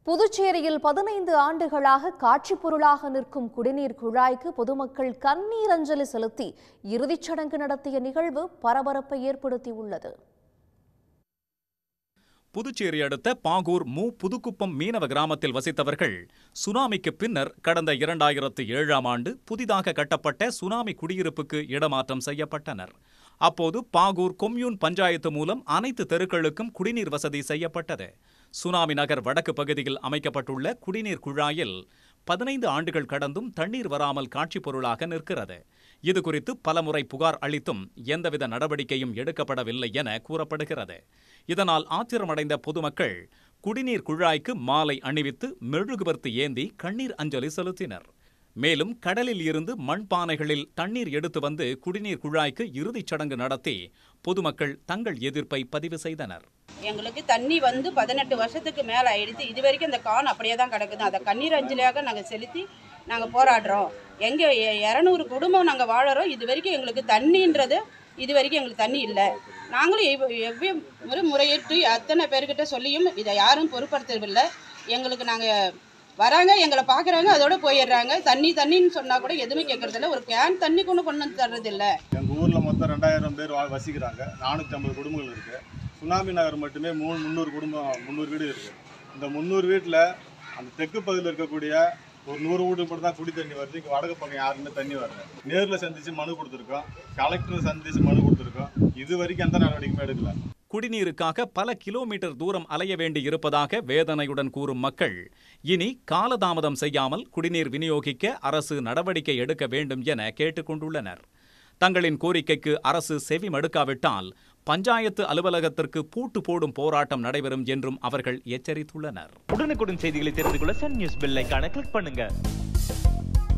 புதுச்சேரியில் பதினைந்து ஆண்டுகளாக காட்சிப் பொருளாக நிற்கும் குடிநீர் குழாய்க்கு பொதுமக்கள் கண்ணீர் அஞ்சலி செலுத்தி இறுதிச் சடங்கு நடத்திய நிகழ்வு பரபரப்பை ஏற்படுத்தியுள்ளது புதுச்சேரி அடுத்த பாகூர் மு புதுக்குப்பம் மீனவ கிராமத்தில் வசித்தவர்கள் சுனாமிக்கு பின்னர் கடந்த இரண்டாயிரத்து ஏழாம் ஆண்டு புதிதாக கட்டப்பட்ட சுனாமி குடியிருப்புக்கு இடமாற்றம் செய்யப்பட்டனர் அப்போது பாகூர் கொம்யூன் பஞ்சாயத்து மூலம் அனைத்து தெருக்களுக்கும் குடிநீர் வசதி செய்யப்பட்டது சுனாமி நகர் வடக்கு பகுதியில் அமைக்கப்பட்டுள்ள குடிநீர் குழாயில் பதினைந்து ஆண்டுகள் கடந்தும் தண்ணீர் வராமல் காட்சி பொருளாக நிற்கிறது இது குறித்து பலமுறை புகார் அளித்தும் எந்தவித நடவடிக்கையும் எடுக்கப்படவில்லை என கூறப்படுகிறது இதனால் ஆத்திரமடைந்த பொதுமக்கள் குடிநீர் குழாய்க்கு மாலை அணிவித்து மெழுகுவர்த்தி ஏந்தி கண்ணீர் அஞ்சலி செலுத்தினர் மேலும் கடலில் இருந்து மண்பானைகளில் தண்ணீர் எடுத்து வந்து குடிநீர் குழாய்க்கு இறுதிச் சடங்கு நடத்தி பொதுமக்கள் தங்கள் எதிர்ப்பை பதிவு செய்தனர் எங்களுக்கு தண்ணி வந்து பதினெட்டு வருஷத்துக்கு மேலே ஆயிடுச்சு இது வரைக்கும் இந்த கான் அப்படியே தான் கிடக்குது அதை கண்ணீர் அஞ்சலியாக நாங்கள் செலுத்தி நாங்கள் போராடுறோம் எங்கே இரநூறு குடும்பம் நாங்கள் வாழறோம் இது வரைக்கும் எங்களுக்கு தண்ணின்றது இது வரைக்கும் எங்களுக்கு தண்ணி இல்லை நாங்களும் எவ்வ- எவ்வளவு முறை முறையிட்டு அத்தனை பேர்கிட்ட சொல்லியும் இதை யாரும் பொருட்படுத்தவில்லை எங்களுக்கு நாங்கள் வராங்க எங்களை பார்க்குறாங்க அதோட போயிடுறாங்க தண்ணி தண்ணின்னு சொன்னால் கூட எதுவுமே கேட்கறதில்ல ஒரு கேன் தண்ணி கொண்டு கொண்டு வந்து தர்றதில்ல எங்கள் ஊரில் மொத்தம் ரெண்டாயிரம் பேர் வா- வசிக்கிறாங்க நானூற்றி ஐம்பது குடும்பங்கள் இருக்குது சுனாமி நகர் மட்டுமே மூணு முந்நூறு குடும்பம் முந்நூறு வீடு இருக்குது இந்த முந்நூறு வீட்டில் அந்த தெற்கு பகுதியில் இருக்கக்கூடிய ஒரு நூறு வீட்டுக்கு மட்டும் தான் குடி தண்ணி வருது இங்கே வடக்கு பக்கம் யாருமே தண்ணி வரல நேரில் சந்தித்து மனு கொடுத்துருக்கோம் கலெக்டர் சந்தித்து மனு கொடுத்துருக்கோம் இது வரைக்கும் எந்த நடவடிக்கையுமே எடுக்கல குடிநீருக்காக பல கிலோமீட்டர் தூரம் அலைய வேண்டி இருப்பதாக வேதனையுடன் கூறும் மக்கள் இனி காலதாமதம் செய்யாமல் குடிநீர் விநியோகிக்க அரசு நடவடிக்கை எடுக்க வேண்டும் என கேட்டுக்கொண்டுள்ளனர் தங்களின் கோரிக்கைக்கு அரசு செவி மடுக்காவிட்டால் பஞ்சாயத்து அலுவலகத்திற்கு பூட்டு போடும் போராட்டம் நடைபெறும் என்றும் அவர்கள் எச்சரித்துள்ளனர் உடனுக்குடன் செய்திகளை தெரிந்து கொள்ள சன் நியூஸ் பெல் ஐகானை கிளிக் பண்ணுங்க